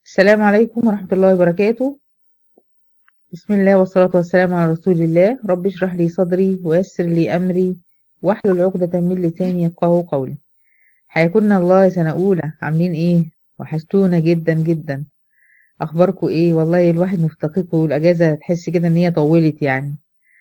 السلام عليكم ورحمة الله وبركاته بسم الله والصلاة والسلام على رسول الله رب اشرح لي صدري ويسر لي أمري واحلل عقدة من لساني يفقهوا قولي حياكم الله يا سنة أولى عاملين إيه وحشتونا جدا جدا أخباركم إيه والله الواحد مفتقدكم والأجازة تحس كده إن هي طولت يعني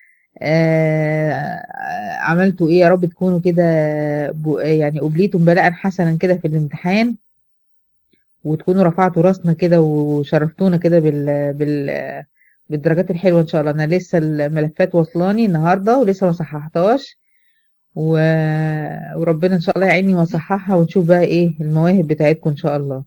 آه عملتوا إيه يا رب تكونوا كده بو- يعني قبليتم بلاء حسنا كده في الامتحان وتكونوا رفعتوا راسنا كده وشرفتونا كده بال بال بالدرجات الحلوة إن شاء الله أنا لسه الملفات وصلاني النهاردة ولسه ما صححتهاش و... وربنا إن شاء الله يعيني وأصححها ونشوف بقى إيه المواهب بتاعتكم إن شاء الله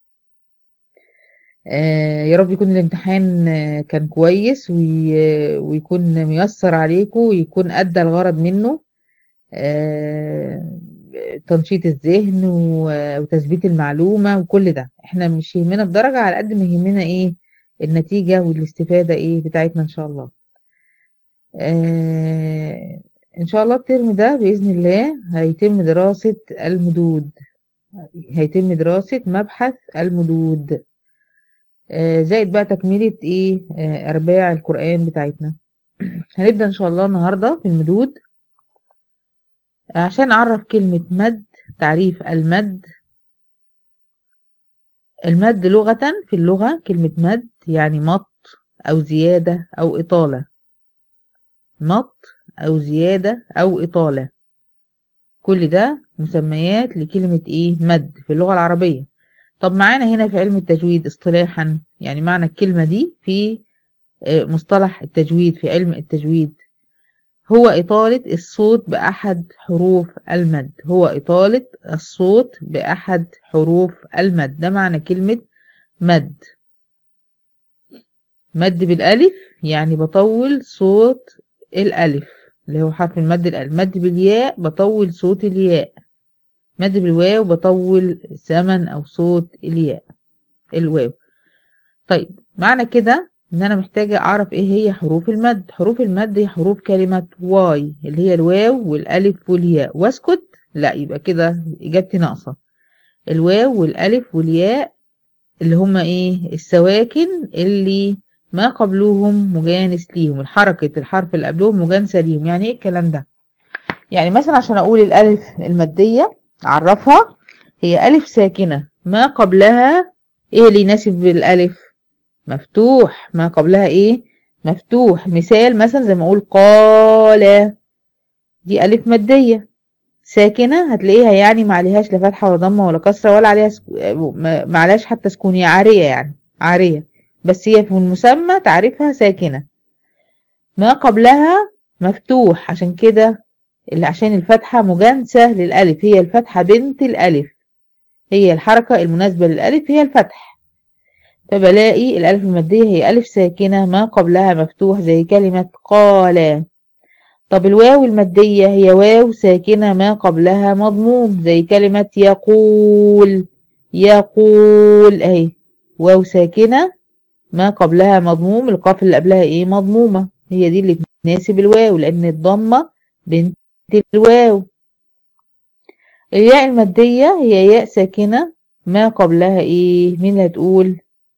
آه يا رب يكون الامتحان آه، كان كويس وي... ويكون ميسر عليكم ويكون أدى الغرض منه آه، تنشيط الذهن و- وتثبيت المعلومة وكل ده احنا مش يهمنا الدرجة على قد ما يهمنا ايه النتيجة والاستفادة ايه بتاعتنا ان شاء الله آه ان شاء الله الترم ده بإذن الله هيتم دراسة المدود هيتم دراسة مبحث المدود آه زائد بقى تكملة ايه آه أرباع القرآن بتاعتنا هنبدأ ان شاء الله النهاردة في المدود عشان أعرف كلمة مد تعريف المد المد لغة في اللغة كلمة مد يعني مط أو زيادة أو إطالة مط أو زيادة أو إطالة كل ده مسميات لكلمة إيه مد في اللغة العربية طب معانا هنا في علم التجويد اصطلاحا يعني معنى الكلمة دي في آه، مصطلح التجويد في علم التجويد هو إطالة الصوت بأحد حروف المد هو إطالة الصوت بأحد حروف المد ده معنى كلمة مد مد بالألف يعني بطول صوت الألف اللي هو حرف المد الألف مد بالياء بطول صوت الياء مد بالواو بطول زمن أو صوت الياء الواو طيب معنى كده ان انا محتاجة اعرف ايه هي حروف المد حروف المد هي حروف كلمة واي اللي هي الواو والالف والياء واسكت لا يبقى كده اجابتي ناقصة الواو والالف والياء اللي هما ايه السواكن اللي ما قبلهم مجانس ليهم الحركة الحرف اللي قبلهم مجانسة ليهم يعني ايه الكلام ده يعني مثلا عشان اقول الالف المادية اعرفها هي الف ساكنة ما قبلها ايه اللي يناسب بالالف مفتوح ما قبلها ايه مفتوح مثال مثلا زي ما اقول قال دي الف ماديه ساكنه هتلاقيها يعني ما عليهاش لا فتحه ولا ضمه ولا كسره ولا عليها سك... ما ما عليهاش حتى سكون هي عاريه يعني عاريه بس هي في المسمى تعريفها ساكنه ما قبلها مفتوح عشان كده اللي عشان الفتحه مجانسه للالف هي الفتحه بنت الالف هي الحركه المناسبه للالف هي الفتح فبلاقي الألف المادية هي ألف ساكنة ما قبلها مفتوح زي كلمة قال طب الواو المادية هي واو ساكنة ما قبلها مضموم زي كلمة يقول يقول اهي واو ساكنة ما قبلها مضموم القاف اللي قبلها ايه مضمومة هي دي اللي تناسب الواو لأن الضمة بنت الواو الياء المادية هي ياء ساكنة ما قبلها ايه مين اللي هتقول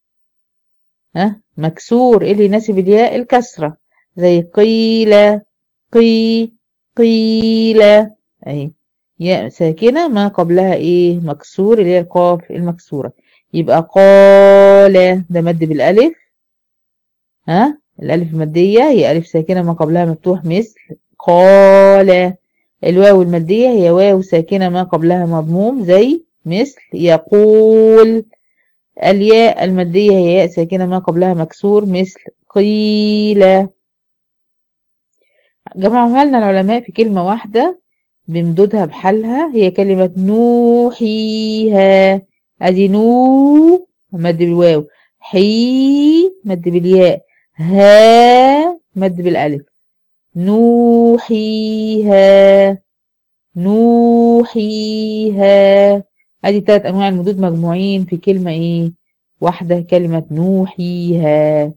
ها مكسور ايه اللي يناسب الياء الكسرة زي قيل قي قيل اهي ياء ساكنة ما قبلها ايه مكسور اللي هي القاف المكسورة يبقى قال ده مد بالالف ها الالف المادية هي الف ساكنة ما قبلها مفتوح مثل قال الواو المادية هي واو ساكنة ما قبلها مضموم زي مثل يقول الياء المادية هي ياء ساكنة ما قبلها مكسور مثل قيل جمعوها لنا العلماء في كلمة واحدة بمدودها بحالها هي كلمة نوحيها ادي نو مد بالواو حي مد بالياء ها مد بالالف نوحيها نوحيها ادي تلات انواع المدود مجموعين في كلمة ايه واحدة كلمة نوحيها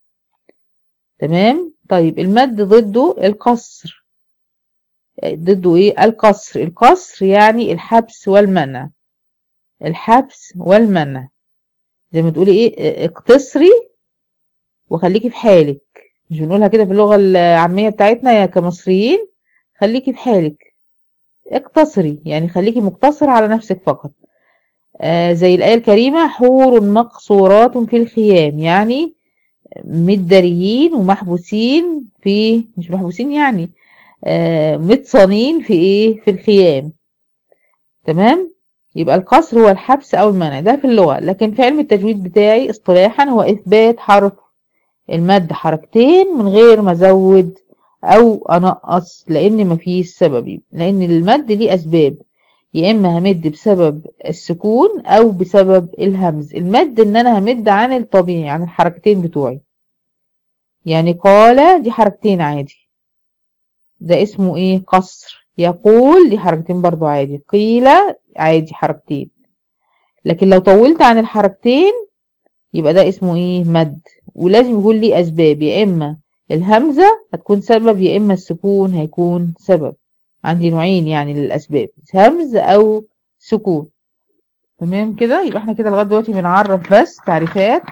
تمام طيب المد ضده القصر ضده ايه القصر القصر يعني الحبس والمنع الحبس والمنع زي ما تقولي ايه اقتصري وخليكي في حالك مش بنقولها كده في اللغة العامية بتاعتنا يا كمصريين خليكي في حالك اقتصري يعني خليكي مقتصرة على نفسك فقط آه زي الآية الكريمة حور مقصورات في الخيام يعني متداريين ومحبوسين في مش محبوسين يعني آه متصانين في ايه في الخيام تمام يبقى القصر هو الحبس او المنع ده في اللغة لكن في علم التجويد بتاعي اصطلاحا هو اثبات حرف المد حركتين من غير ما ازود او انقص لان مفيش سبب لان المد ليه اسباب يا اما همد بسبب السكون او بسبب الهمز المد ان انا همد عن الطبيعي عن الحركتين بتوعي يعني قال دي حركتين عادي ده اسمه ايه قصر يقول دي حركتين برضو عادي قيل عادي حركتين لكن لو طولت عن الحركتين يبقى ده اسمه ايه مد ولازم يكون ليه اسباب يا اما الهمزة هتكون سبب يا اما السكون هيكون سبب عندي نوعين يعني للاسباب همز او سكون تمام كده يبقى احنا كده لغايه دلوقتي بنعرف بس تعريفات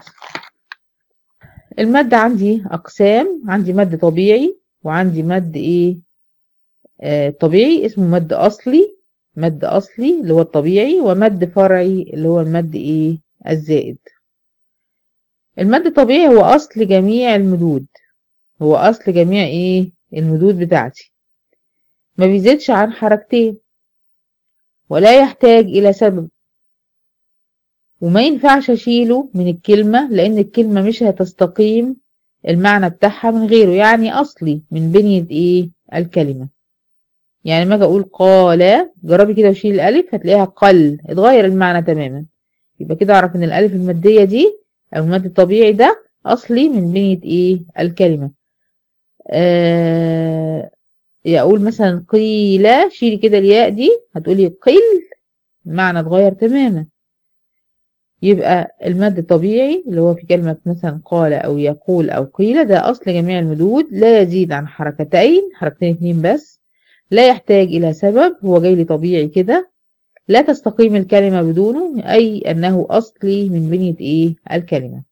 المد عندي اقسام عندي مد طبيعي وعندي مد ايه آه طبيعي اسمه مد اصلي مد اصلي اللي هو الطبيعي ومد فرعي اللي هو المد ايه الزائد المد الطبيعي هو اصل جميع المدود هو اصل جميع ايه المدود بتاعتي ما بيزيدش عن حركتين ولا يحتاج الى سبب وما ينفعش اشيله من الكلمة لان الكلمة مش هتستقيم المعنى بتاعها من غيره يعني اصلي من بنية ايه الكلمة يعني ما اجي اقول قال جربي كده وشيل الالف هتلاقيها قل اتغير المعنى تماما يبقى كده اعرف ان الالف المادية دي او المد الطبيعي ده اصلي من بنية ايه الكلمة آه يقول مثلا قيل شيلي كده الياء دي هتقولي قيل المعنى اتغير تماما يبقى المد الطبيعي اللي هو في كلمة مثلا قال أو يقول أو قيل ده أصل جميع المدود لا يزيد عن حركتين حركتين اتنين بس لا يحتاج إلى سبب هو جاي لي طبيعي كده لا تستقيم الكلمة بدونه أي أنه أصلي من بنية إيه الكلمة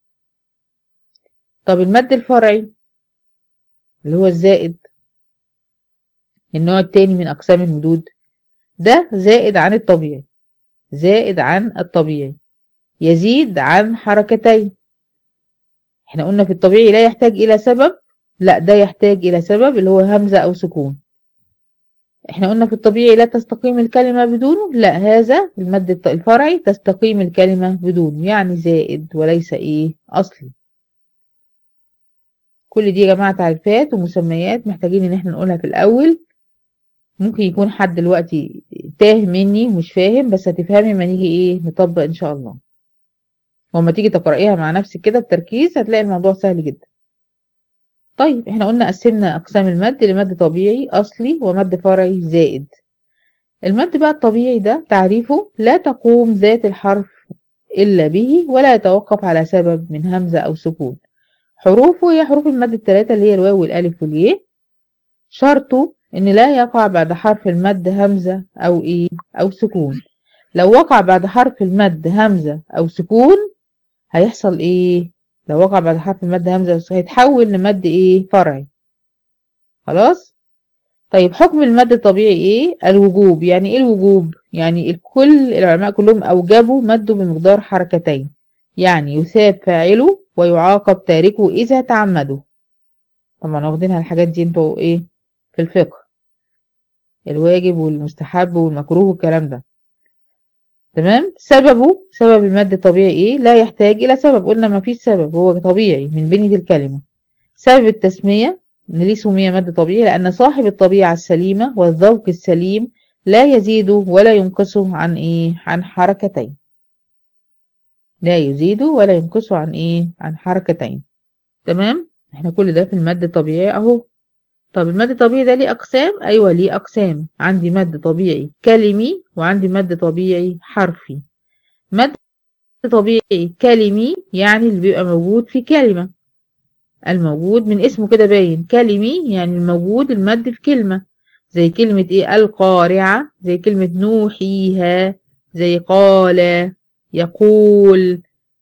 طب المد الفرعي اللي هو الزائد النوع التاني من أقسام المدود ده زائد عن الطبيعي زائد عن الطبيعي يزيد عن حركتين احنا قلنا في الطبيعي لا يحتاج إلى سبب لا ده يحتاج إلى سبب اللي هو همزة أو سكون احنا قلنا في الطبيعي لا تستقيم الكلمة بدونه لا هذا المد الفرعي تستقيم الكلمة بدونه يعني زائد وليس ايه أصلي كل دي يا جماعة تعريفات ومسميات محتاجين ان احنا نقولها في الأول ممكن يكون حد دلوقتي تاه مني ومش فاهم بس هتفهمي لما نيجي ايه نطبق ان شاء الله وما تيجي تقرأيها مع نفسك كده بتركيز هتلاقي الموضوع سهل جدا طيب احنا قلنا قسمنا اقسام المد لمد طبيعي اصلي ومد فرعي زائد المد بقى الطبيعي ده تعريفه لا تقوم ذات الحرف الا به ولا يتوقف على سبب من همزة او سكون حروفه هي حروف المد الثلاثة اللي هي الواو والالف والياء شرطه ان لا يقع بعد حرف المد همزة او ايه او سكون لو وقع بعد حرف المد همزة او سكون هيحصل ايه لو وقع بعد حرف المد همزة هيتحول لمد ايه فرعي خلاص طيب حكم المد الطبيعي ايه الوجوب يعني ايه الوجوب يعني الكل العلماء كلهم اوجبوا مده بمقدار حركتين يعني يثاب فاعله ويعاقب تاركه اذا تعمده طبعا واخدينها الحاجات دي انتوا ايه في الفقه الواجب والمستحب والمكروه والكلام ده تمام سببه سبب المد الطبيعي ايه لا يحتاج الى سبب قلنا ما فيش سبب هو طبيعي من بنية الكلمة سبب التسمية ان ليه سمية مد طبيعي لان صاحب الطبيعة السليمة والذوق السليم لا يزيده ولا ينقصه عن ايه عن حركتين لا يزيده ولا ينقصه عن ايه عن حركتين تمام احنا كل ده في المد الطبيعي اهو طب المد الطبيعي ده ليه أقسام؟ أيوة ليه أقسام عندي مد طبيعي كلمي وعندي مد طبيعي حرفي مد طبيعي كلمي يعني اللي بيبقى موجود في كلمة الموجود من اسمه كده باين كلمي يعني الموجود المد في كلمة زي كلمة ايه القارعة زي كلمة نوحيها زي قال يقول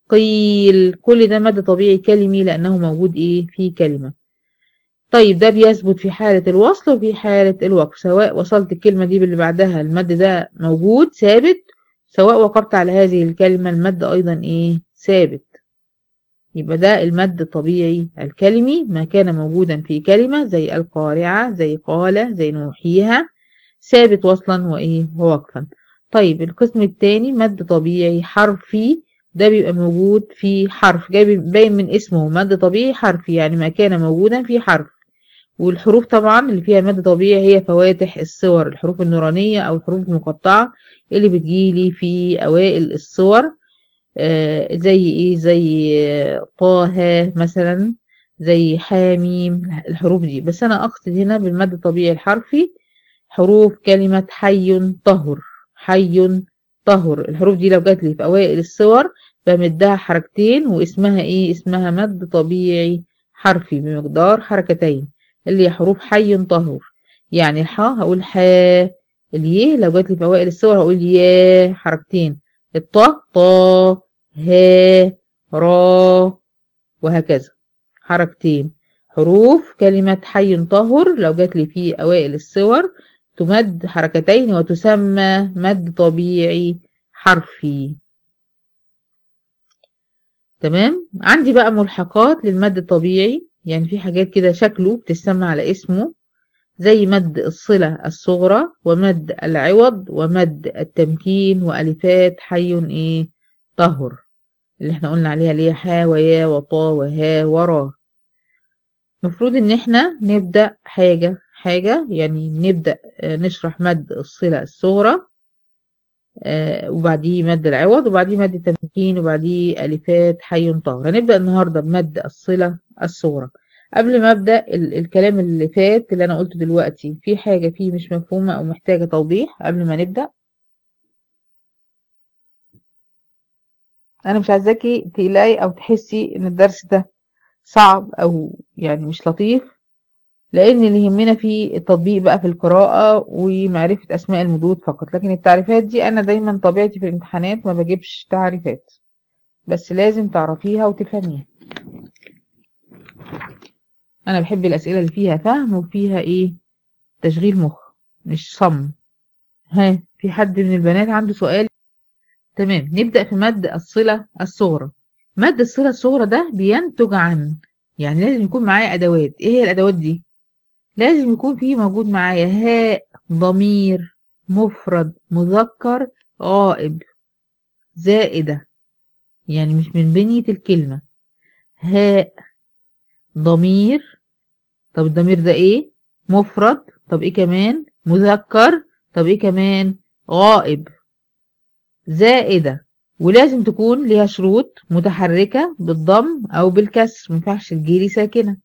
قيل كل ده مد طبيعي كلمي لأنه موجود إيه في كلمة طيب ده بيثبت في حالة الوصل وفي حالة الوقف سواء وصلت الكلمة دي باللي بعدها المد ده موجود ثابت سواء وقفت على هذه الكلمة المد أيضا إيه ثابت يبقى ده المد الطبيعي الكلمي ما كان موجودا في كلمة زي القارعة زي قال زي نوحيها ثابت وصلا وإيه ووقفا طيب القسم الثاني مد طبيعي حرفي ده بيبقى موجود في حرف جاي باين من اسمه مد طبيعي حرفي يعني ما كان موجودا في حرف والحروف طبعا اللي فيها مد طبيعي هي فواتح الصور الحروف النورانية أو الحروف المقطعة اللي بتجيلي في أوائل الصور آه زي إيه زي طه مثلا زي حاميم الحروف دي بس أنا أقصد هنا بالمد الطبيعي الحرفي حروف كلمة حي طهر حي طهر الحروف دي لو جات لي في أوائل الصور بمدها حركتين واسمها إيه اسمها مد طبيعي حرفي بمقدار حركتين اللي هي حروف حي طهور يعني الحاء هقول حا اليه لو جات لي في اوائل الصور هقول يا حركتين الطاء طا ها را وهكذا حركتين حروف كلمة حي طهر لو جات لي في اوائل الصور تمد حركتين وتسمى مد طبيعي حرفي تمام عندي بقى ملحقات للمد الطبيعي يعني في حاجات كده شكله بتسمى على اسمه زي مد الصلة الصغرى ومد العوض ومد التمكين وألفات حي إيه طهر اللي احنا قلنا عليها اللي هي حا ويا وطا وها ورا المفروض ان احنا نبدأ حاجة حاجة يعني نبدأ نشرح مد الصلة الصغرى آه وبعديه مد العوض وبعديه مد التمكين وبعديه ألفات حي طاهر هنبدأ النهاردة بمد الصلة الصغرى قبل ما أبدأ ال الكلام اللي فات اللي أنا قلته دلوقتي في حاجة فيه مش مفهومة أو محتاجة توضيح قبل ما نبدأ أنا مش عايزاكي تقلقي أو تحسي إن الدرس ده صعب أو يعني مش لطيف لأن اللي يهمنا فيه التطبيق بقى في القراءة ومعرفة أسماء المدود فقط لكن التعريفات دي أنا دايما طبيعتي في الامتحانات ما بجيبش تعريفات بس لازم تعرفيها وتفهميها أنا بحب الأسئلة اللي فيها فهم وفيها إيه تشغيل مخ مش صم ها في حد من البنات عنده سؤال تمام نبدأ في مد الصلة الصغرى مد الصلة الصغرى ده بينتج عن يعني لازم يكون معايا أدوات إيه هي الأدوات دي لازم يكون فيه موجود معايا هاء ضمير مفرد مذكر غائب زائدة يعني مش من بنية الكلمة هاء ضمير طب الضمير ده ايه مفرد طب ايه كمان مذكر طب ايه كمان غائب زائدة ولازم تكون ليها شروط متحركة بالضم او بالكسر مينفعش تجيلي ساكنة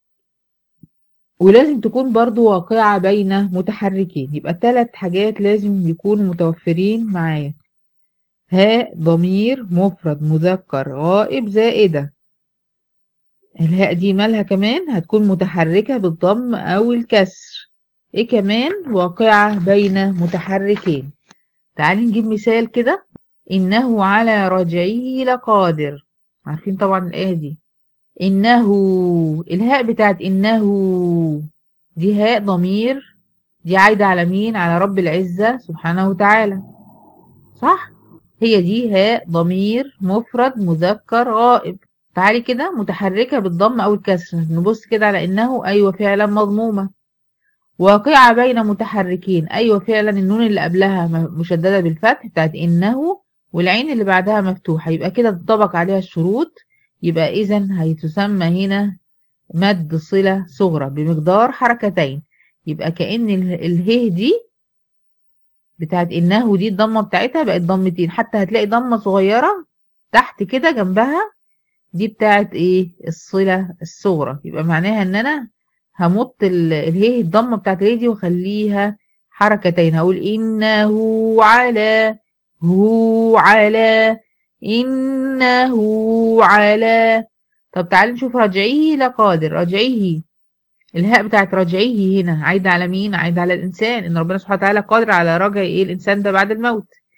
ولازم تكون برضو واقعة بين متحركين يبقى ثلاث حاجات لازم يكونوا متوفرين معايا هاء ضمير مفرد مذكر غائب زائدة الهاء دي مالها كمان هتكون متحركة بالضم أو الكسر ايه كمان واقعة بين متحركين تعالي نجيب مثال كده إنه على رجعه لقادر عارفين طبعا الآية دي إنه الهاء بتاعت إنه دي هاء ضمير دي عايدة على مين على رب العزة سبحانه وتعالى صح هي دي هاء ضمير مفرد مذكر غائب تعالي كده متحركة بالضم أو الكسر نبص كده على إنه أيوة فعلا مضمومة واقعة بين متحركين أيوة فعلا النون اللي قبلها مشددة بالفتح بتاعت إنه والعين اللي بعدها مفتوحة يبقى كده تطبق عليها الشروط يبقى إذا هيتسمى هنا مد صلة صغرى بمقدار حركتين يبقى كأن اله دي بتاعت إنه دي الضمة بتاعتها بقت ضمتين حتى هتلاقي ضمة صغيرة تحت كده جنبها دي بتاعت ايه الصلة الصغرى يبقى معناها ان انا همط الهيه الضمة بتاعت الهيه دي واخليها حركتين هقول انه على هو على انه على طب تعالي نشوف رجعيه لقادر رجعيه الهاء بتاعت رجعيه هنا عايدة على مين عايدة على الانسان ان ربنا سبحانه وتعالى قادر على رجع ايه الانسان ده بعد الموت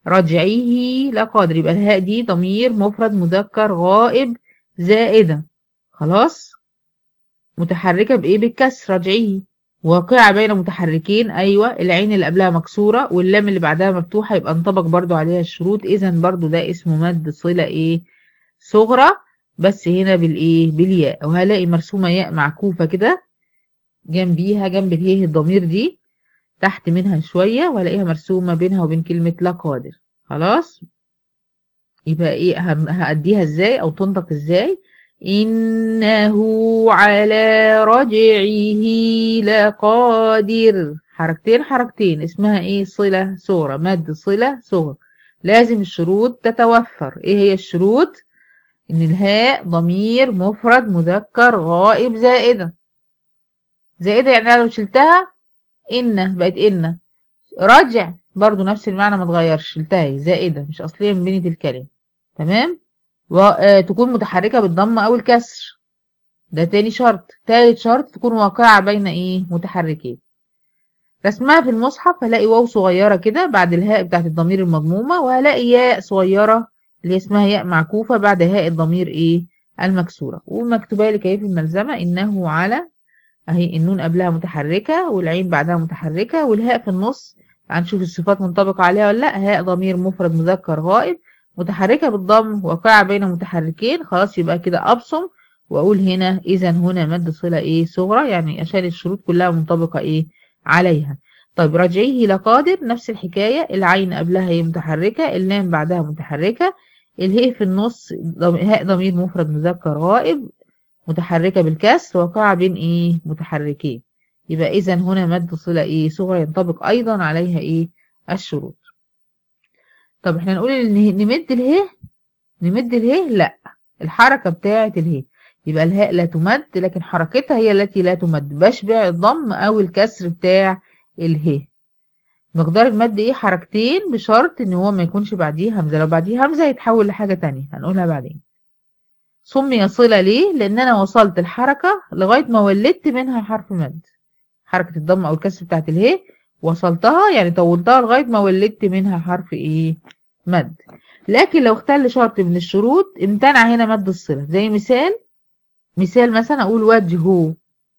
رجعيه لقادر يبقى الهاء دي ضمير مفرد مذكر غائب زائدة خلاص متحركة بإيه بالكسر رجعيه واقعة بين متحركين أيوة العين اللي قبلها مكسورة واللام اللي بعدها مفتوحة يبقى انطبق برضو عليها الشروط إذا برضو ده اسمه مد صلة إيه صغرى بس هنا بالإيه بالياء وهلاقي مرسومة ياء معكوفة كده جنبيها جنب الهيه الضمير دي تحت منها شوية وهلاقيها مرسومة بينها وبين كلمة لا قادر خلاص يبقى ايه هأديها ازاي او تنطق ازاي إنه على رجعه لقادر حركتين حركتين اسمها ايه صلة صغرى مد صلة صغرى لازم الشروط تتوفر ايه هي الشروط ان الهاء ضمير مفرد مذكر غائب زائدة زائدة يعني انا لو شلتها ان بقت ان رجع برضو نفس المعنى ما اتغيرش شلتها زائدة مش اصلية من بنية الكلمة تمام وتكون متحركة بالضم او الكسر ده تاني شرط تالت شرط تكون واقعة بين ايه متحركين رسمها في المصحف هلاقي واو صغيرة كده بعد الهاء بتاعت الضمير المضمومة وهلاقي ياء صغيرة اللي اسمها ياء معكوفة بعد هاء الضمير ايه المكسورة ومكتوبة لك اهي في الملزمة انه على اهي النون قبلها متحركة والعين بعدها متحركة والهاء في النص هنشوف الصفات منطبقة عليها ولا لا هاء ضمير مفرد مذكر غائب متحركة بالضم واقعة بين متحركين خلاص يبقى كده أبصم وأقول هنا إذا هنا مد صلة إيه صغرى يعني عشان الشروط كلها منطبقة إيه عليها طيب راجعيه لقادر نفس الحكاية العين قبلها هي متحركة اللام بعدها متحركة الهاء في النص هاء ضمير مفرد مذكر غائب متحركة بالكسر واقعة بين إيه متحركين يبقى إذا هنا مد صلة إيه صغرى ينطبق أيضا عليها إيه الشروط طب احنا نقول ان نمد اله نمد اله لا الحركة بتاعة اله يبقى الهاء لا تمد لكن حركتها هي التي لا تمد بشبع الضم او الكسر بتاع اله مقدار المد ايه حركتين بشرط ان هو ما يكونش بعديه همزة لو بعديه همزة يتحول لحاجة تانية هنقولها بعدين سمي صلة ليه لان انا وصلت الحركة لغاية ما ولدت منها حرف مد حركة الضم او الكسر بتاعت اله وصلتها يعني طولتها لغاية ما ولدت منها حرف ايه مد لكن لو اختل شرط من الشروط امتنع هنا مد الصلة زي مثال مثال مثلا اقول وجهه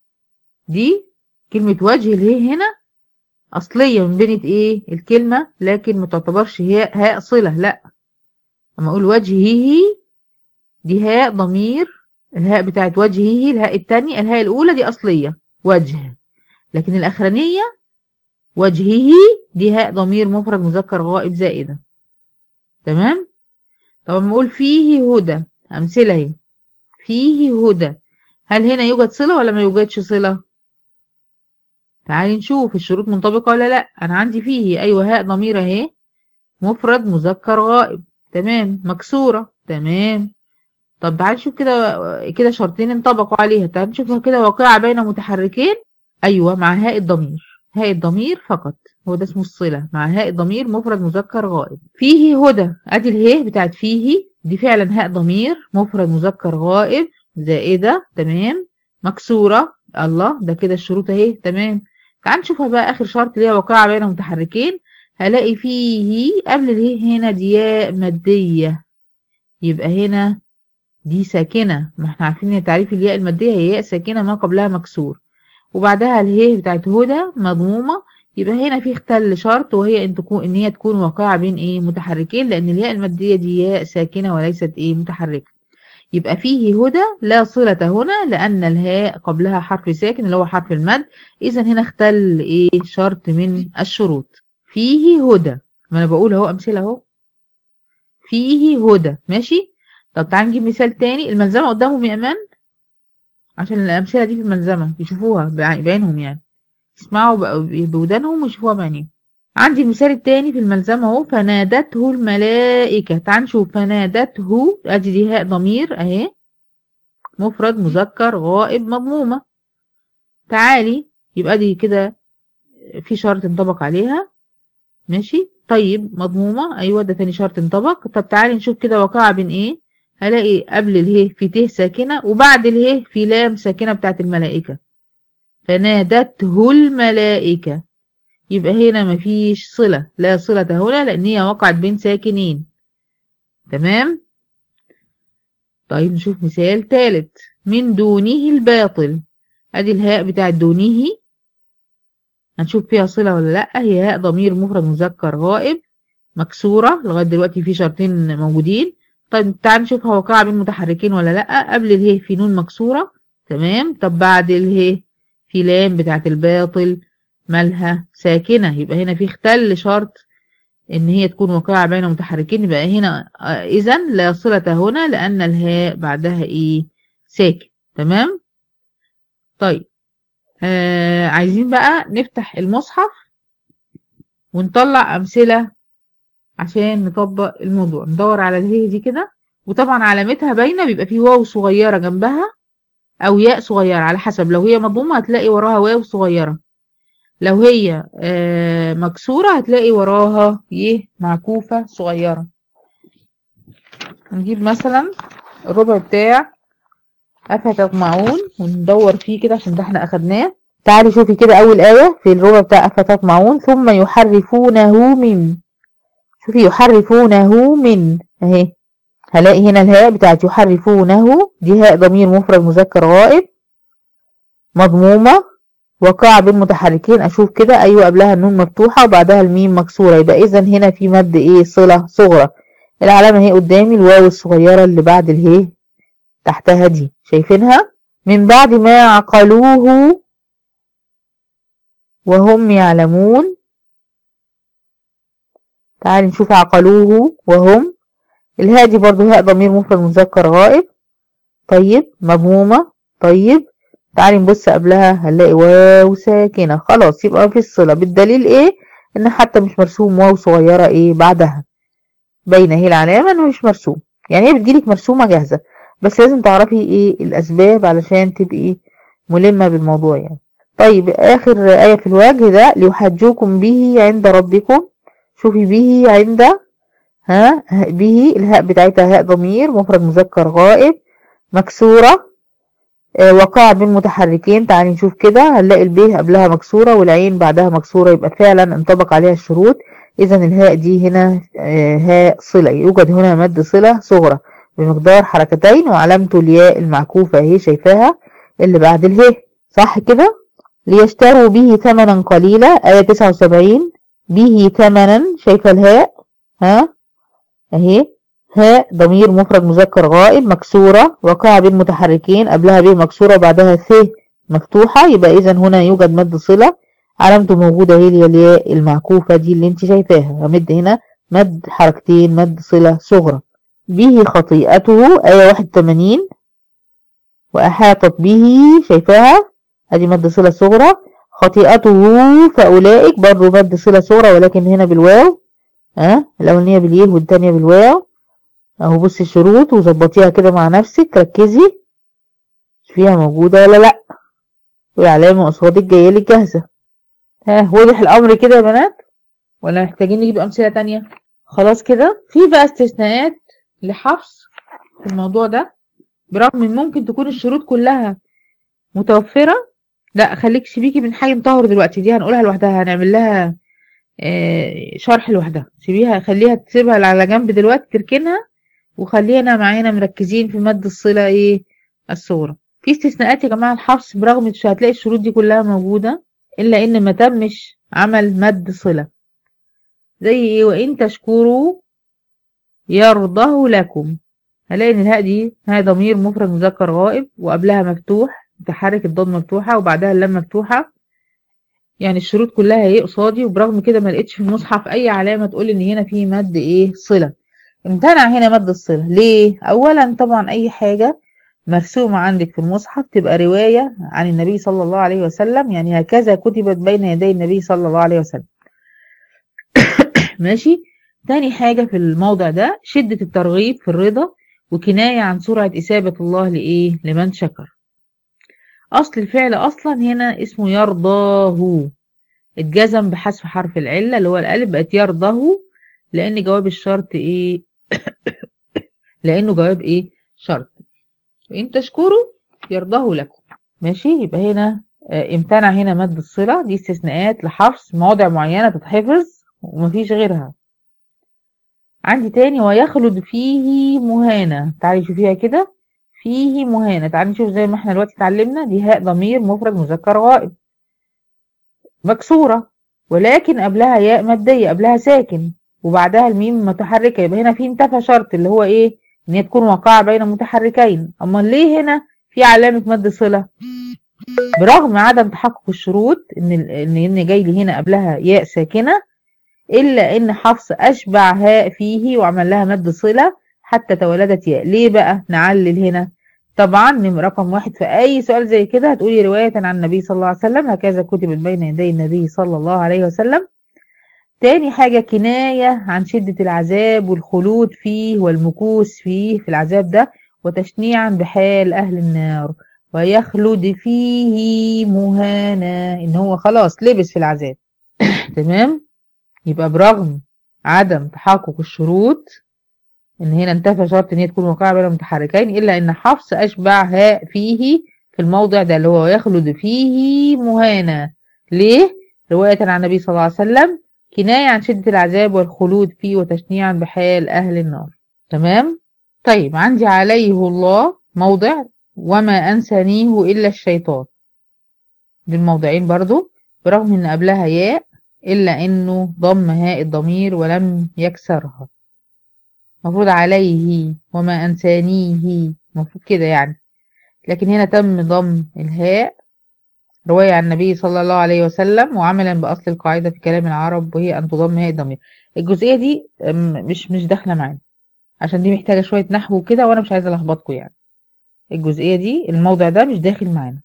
دي كلمة وجه اللي هي هنا اصلية من بنت ايه الكلمة لكن ما تعتبرش هي هاء صلة لا اما اقول وجهه دي هاء ضمير الهاء بتاعت وجهه الهاء التانية الهاء الاولى دي اصلية وجه لكن الاخرانية وجهه دي هاء ضمير مفرد مذكر غائب زائدة تمام طب نقول فيه هدى أمثلة اهي فيه هدى هل هنا يوجد صلة ولا ما يوجدش صلة تعالي نشوف الشروط منطبقة ولا لا أنا عندي فيه أيوة هاء ضمير اهي مفرد مذكر غائب تمام مكسورة تمام طب تعالي نشوف كده كده شرطين انطبقوا عليها تعالي نشوفها كده واقعة بين متحركين أيوة مع هاء الضمير هاء الضمير فقط هو ده اسمه الصلة مع هاء ضمير مفرد مذكر غائب فيه هدى ادي الهاء بتاعت فيه دي فعلا هاء ضمير مفرد مذكر غائب زائدة تمام مكسورة الله ده كده الشروط اهي تمام تعال نشوفها بقى اخر شرط اللي هي واقعة بين متحركين هلاقي فيه قبل الهاء هنا دي ياء مادية يبقى هنا دي ساكنة ما احنا عارفين ان تعريف الياء المادية هي ياء ساكنة ما قبلها مكسور وبعدها الهاء بتاعت هدى مضمومة يبقى هنا في اختل شرط وهي ان تكون ان هي تكون واقعة بين ايه متحركين لان الياء المادية دي ياء ساكنة وليست ايه متحركة يبقى فيه هدى لا صلة هنا لان الهاء قبلها حرف ساكن اللي هو حرف المد اذا هنا اختل ايه شرط من الشروط فيه هدى ما انا بقول اهو امثله اهو فيه هدى ماشي طب تعال نجيب مثال تاني الملزمه قدامهم يا امان عشان الامثله دي في الملزمه يشوفوها بعينهم يعني يسمعوا بودانهم ويشوفوها بعينيهم عندي المثال التاني في الملزمة اهو فنادته الملائكة تعال نشوف فنادته ادي دي هاء ضمير اهي مفرد مذكر غائب مضمومة تعالي يبقى دي كده في شرط انطبق عليها ماشي طيب مضمومة ايوه ده تاني شرط انطبق طب تعالي نشوف كده وقع بين ايه هلاقي قبل اله في ت ساكنة وبعد اله في لام ساكنة بتاعت الملائكة فنادته الملائكة يبقى هنا مفيش صلة لا صلة هنا لأن هي وقعت بين ساكنين تمام طيب نشوف مثال ثالث من دونه الباطل ادي الهاء بتاعت دونه هنشوف فيها صلة ولا لأ هي هاء ضمير مفرد مذكر غائب مكسورة لغاية دلوقتي في شرطين موجودين طيب تعال نشوفها واقعة بين متحركين ولا لأ قبل اله في نون مكسورة تمام طب بعد اله في لام بتاعت الباطل مالها ساكنة يبقى هنا في اختل شرط ان هي تكون واقعة بين متحركين يبقى هنا اذا لا صلة هنا لان الهاء بعدها ايه ساكن تمام طيب آه عايزين بقى نفتح المصحف ونطلع امثلة عشان نطبق الموضوع ندور على الهي دي كده وطبعا علامتها باينة بيبقى فيه واو صغيرة جنبها او ياء صغيرة على حسب لو هي مضمومة هتلاقي وراها واو صغيرة لو هي آه مكسورة هتلاقي وراها ي معكوفة صغيرة نجيب مثلا الربع بتاع أفتطمعون وندور فيه كده عشان ده احنا أخدناه تعالي شوفي كده أول آية في الربع بتاع أفتطمعون ثم يحرفونه من شوفي يحرفونه من اهي هلاقي هنا الهاء بتاعت يحرفونه دي هاء ضمير مفرد مذكر غائب مضمومة وقع بين متحركين اشوف كده ايوه قبلها النون مفتوحة وبعدها الميم مكسورة يبقى اذا هنا في مد ايه صلة صغرى العلامة هي قدامي الواو الصغيرة اللي بعد الهي تحتها دي شايفينها من بعد ما عقلوه وهم يعلمون تعالي نشوف عقلوه وهم الهاء دي برضو هاء ضمير مفرد مذكر غائب طيب مضمومة طيب تعالي نبص قبلها هنلاقي واو ساكنة خلاص يبقى في الصلة بالدليل ايه ان حتى مش مرسوم واو صغيرة ايه بعدها باينة هي العلامة انه مش مرسوم يعني هي بتجيلك مرسومة جاهزة بس لازم تعرفي ايه الاسباب علشان تبقي ملمة بالموضوع يعني طيب اخر آية في الوجه ده ليحجوكم به عند ربكم شوفي به عند ها به الهاء بتاعتها هاء ضمير مفرد مذكر غائب مكسورة آه وقع بين متحركين تعالي نشوف كده هنلاقي البيه قبلها مكسورة والعين بعدها مكسورة يبقى فعلا انطبق عليها الشروط اذا الهاء دي هنا آه هاء صلة يوجد هنا مد صلة صغرى بمقدار حركتين وعلامته الياء المعكوفة اهي شايفاها اللي بعد اله صح كده ليشتروا به ثمنا قليلا آية 79 به ثمنا شايفة الهاء ها اهي هاء ضمير مفرد مذكر غائب مكسورة وقع بين متحركين قبلها ب مكسورة وبعدها ث مفتوحة يبقى إذا هنا يوجد مد صلة علامته موجودة هي الياء المعكوفة دي اللي انت شايفاها همد هنا مد حركتين مد صلة صغرى به خطيئته آية 81 وأحاطت به شايفاها ادي مد صلة صغرى خطيئته فأولئك برضه مد صلة صغرى ولكن هنا بالواو ها أه؟ الأولانية بالياء والتانية بالواو اهو بصي الشروط وظبطيها كده مع نفسك ركزي فيها موجودة ولا لأ والعلامة قصادك جاية لك جاهزة ها واضح الأمر كده يا بنات ولا محتاجين نجيب أمثلة تانية خلاص كده في بقى استثناءات لحفظ في الموضوع ده برغم من ممكن تكون الشروط كلها متوفرة لا خليك سيبيكي من حاجة مطهر دلوقتي دي هنقولها لوحدها هنعمل لها آه شرح لوحدها سيبيها خليها تسيبها على جنب دلوقتي تركنها وخلينا معانا مركزين في مد الصلة ايه الصغرى في استثناءات يا جماعة الحفظ برغم مش هتلاقي الشروط دي كلها موجودة إلا إن ما تمش عمل مد صلة زي ايه وإن تشكروا يرضه لكم هلاقي إن الهاء دي هاء ضمير مفرد مذكر غائب وقبلها مفتوح متحرك الضاد مفتوحة وبعدها اللام مفتوحة يعني الشروط كلها ايه قصادي وبرغم كده ما لقيتش في المصحف أي علامة تقول إن هنا في مد ايه صلة امتنع هنا مد الصلة ليه؟ أولا طبعا أي حاجة مرسومة عندك في المصحف تبقى رواية عن النبي صلى الله عليه وسلم يعني هكذا كتبت بين يدي النبي صلى الله عليه وسلم ماشي تاني حاجة في الموضع ده شدة الترغيب في الرضا وكناية عن سرعة إثابة الله لإيه لمن شكر أصل الفعل أصلا هنا اسمه يرضاه اتجزم بحذف حرف العلة اللي هو الألف بقت يرضاه لأن جواب الشرط إيه لأنه جواب إيه شرط وإن تشكروا يرضاه لكم ماشي يبقى هنا آه، امتنع هنا مد الصلة دي استثناءات لحفظ مواضع معينة تتحفظ ومفيش غيرها عندي تاني ويخلد فيه مهانة تعالي شوفيها كده فيه مهانة تعالي نشوف زي ما احنا دلوقتي اتعلمنا دي هاء ضمير مفرد مذكر غائب مكسورة ولكن قبلها ياء مادية قبلها ساكن وبعدها الميم متحركة يبقى هنا في انتفى شرط اللي هو ايه ان هي تكون واقعة بين متحركين اما ليه هنا في علامة مد صلة برغم عدم تحقق الشروط ان ان ان جاي لي هنا قبلها ياء ساكنة الا ان حفص اشبع هاء فيه وعمل لها مد صلة حتى تولدت ياء ليه بقى نعلل هنا طبعا من رقم واحد في اي سؤال زي كده هتقولي رواية عن النبي صلى الله عليه وسلم هكذا كتبت بين يدي النبي صلى الله عليه وسلم تاني حاجة كناية عن شدة العذاب والخلود فيه والمكوس فيه في العذاب ده وتشنيعا بحال أهل النار ويخلد فيه مهانا إن هو خلاص لبس في العذاب تمام يبقى برغم عدم تحقق الشروط إن هنا انتفى شرط إن هي تكون واقعة بين متحركين إلا إن حفص أشبع هاء فيه في الموضع ده اللي هو يخلد فيه مهانا ليه؟ رواية عن النبي صلى الله عليه وسلم كناية عن شدة العذاب والخلود فيه وتشنيعا بحال أهل النار تمام طيب عندي عليه الله موضع وما أنسانيه إلا الشيطان دي الموضعين برضو برغم إن قبلها ياء إلا إنه ضم هاء الضمير ولم يكسرها مفروض عليه وما أنسانيه مفروض كده يعني لكن هنا تم ضم الهاء رواية عن النبي صلى الله عليه وسلم وعملا بأصل القاعدة في كلام العرب وهي أن تضم هاء الضمير الجزئية دي مش مش داخلة معانا عشان دي محتاجة شوية نحو كده وأنا مش عايزة ألخبطكم يعني الجزئية دي الموضع ده مش داخل معانا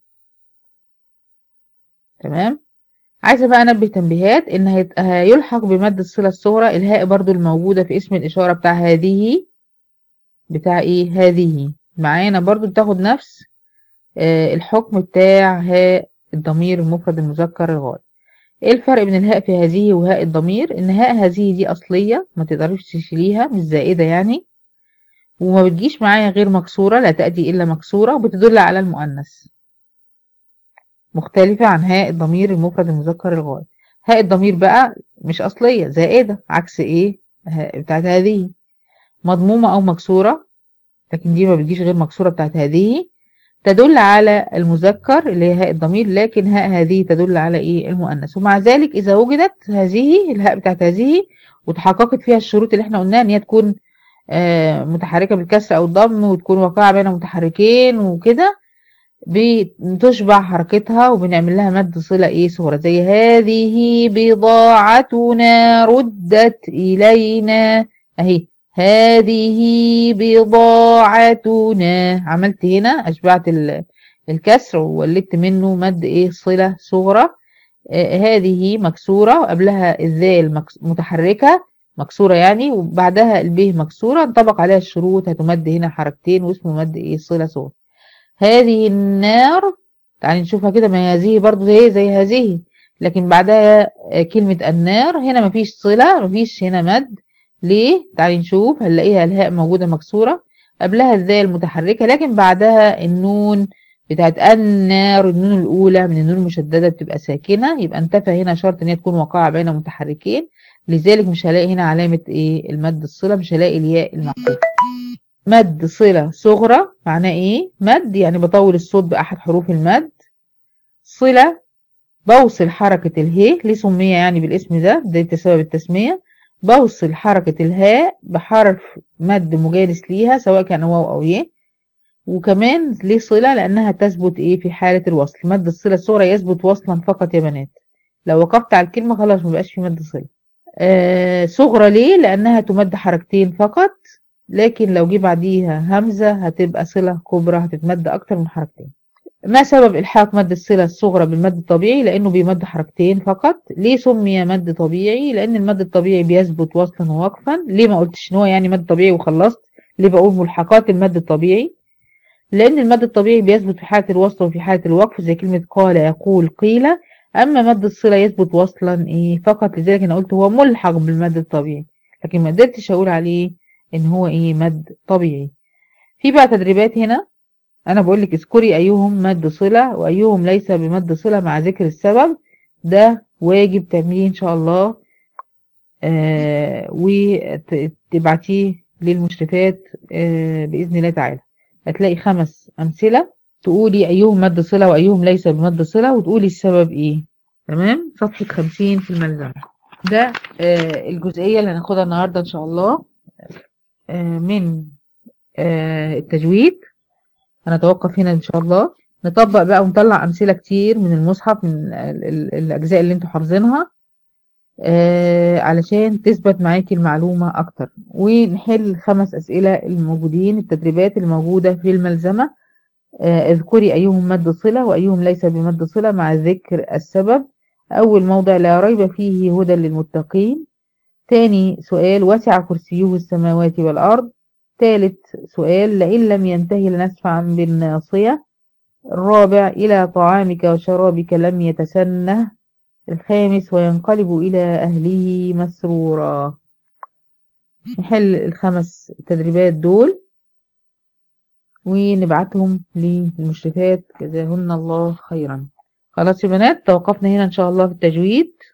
تمام عايزة بقى أنبه تنبيهات إن هيلحق بمد الصلة الصغرى الهاء برضو الموجودة في اسم الإشارة بتاع هذه بتاع إيه هذه معانا برضو بتاخد نفس آه الحكم بتاع هاء الضمير المفرد المذكر الغائب ايه الفرق بين الهاء في هذه وهاء الضمير ان هاء هذه دي اصلية ما تقدريش تشيليها مش زائدة يعني وما بتجيش معايا غير مكسورة لا تأتي إلا مكسورة وبتدل على المؤنث مختلفة عن هاء الضمير المفرد المذكر الغائب هاء الضمير بقى مش أصلية زائدة عكس إيه بتاعت هذه مضمومة أو مكسورة لكن دي ما بتجيش غير مكسورة بتاعت هذه تدل على المذكر اللي هي هاء الضمير لكن هاء هذه تدل على ايه المؤنث ومع ذلك اذا وجدت هذه الهاء بتاعت هذه وتحققت فيها الشروط اللي احنا قلناها ان هي تكون آه متحركه بالكسر او الضم وتكون واقعه بين متحركين وكده بتشبع حركتها وبنعمل لها مد صله ايه صغرى زي هذه بضاعتنا ردت الينا اهي هذه بضاعتنا عملت هنا أشبعت الكسر وولدت منه مد إيه صلة صغرى آه هذه مكسورة وقبلها الذال متحركة مكسورة يعني وبعدها الب مكسورة انطبق عليها الشروط هتمد هنا حركتين واسمه مد إيه صلة صغرى هذه النار تعالي نشوفها كده ما هذه برضو زي زي هذه لكن بعدها كلمة النار هنا مفيش صلة مفيش هنا مد ليه تعالي نشوف هنلاقيها الهاء موجودة مكسورة قبلها الذال المتحركة لكن بعدها النون بتاعت النار النون الأولى من النون المشددة بتبقى ساكنة يبقى انتفى هنا شرط ان هي تكون واقعة بين متحركين لذلك مش هلاقي هنا علامة ايه المد الصلة مش هلاقي الياء المعقوفة مد صلة صغرى معناه ايه مد يعني بطول الصوت بأحد حروف المد صلة بوصل حركة الهي ليه سمية يعني بالاسم ده ده سبب التسمية بوصل حركة الهاء بحرف مد مجانس ليها سواء كان واو أو ي وكمان ليه صلة لأنها تثبت إيه في حالة الوصل مد الصلة الصغرى يثبت وصلا فقط يا بنات لو وقفت على الكلمة خلاص مبقاش في مد صلة آه صغرى ليه لأنها تمد حركتين فقط لكن لو جه بعديها همزة هتبقى صلة كبرى هتتمد أكتر من حركتين ما سبب إلحاق مد الصلة الصغرى بالمد الطبيعي لأنه بيمد حركتين فقط ليه سمي مد طبيعي لأن المد الطبيعي بيثبت وصلا ووقفا ليه ما قلتش إن هو يعني مد طبيعي وخلصت ليه بقول ملحقات المد الطبيعي لأن المد الطبيعي بيثبت في حالة الوصل وفي حالة الوقف زي كلمة قال يقول قيل أما مد الصلة يثبت وصلا إيه فقط لذلك أنا قلت هو ملحق بالمد الطبيعي لكن ما قدرتش أقول عليه إن هو إيه مد طبيعي في بقى تدريبات هنا انا بقول لك اذكري ايهم مد صلة وايهم ليس بمد صلة مع ذكر السبب ده واجب تعمليه ان شاء الله آه وتبعتيه للمشرفات آه بإذن الله تعالى هتلاقي خمس أمثلة تقولي أيهم مد صلة وأيهم ليس بمد صلة وتقولي السبب إيه تمام صفحة خمسين في الملزمة ده آه الجزئية اللي هناخدها النهاردة إن شاء الله آه من آه التجويد هنتوقف هنا إن شاء الله نطبق بقى ونطلع أمثلة كتير من المصحف من ال ال الأجزاء اللي انتوا حافظينها آه علشان تثبت معاكي المعلومة أكتر ونحل خمس أسئلة الموجودين التدريبات الموجودة في الملزمة آه اذكري أيهم مد صلة وأيهم ليس بمد صلة مع ذكر السبب أول موضع لا ريب فيه هدى للمتقين تاني سؤال وسع كرسيه السماوات والأرض ثالث سؤال لئن لم ينتهي لنسفعا بالناصية الرابع إلى طعامك وشرابك لم يتسنه الخامس وينقلب إلى أهله مسرورا نحل الخمس تدريبات دول ونبعتهم للمشرفات جزاهن الله خيرا خلاص يا بنات توقفنا هنا إن شاء الله في التجويد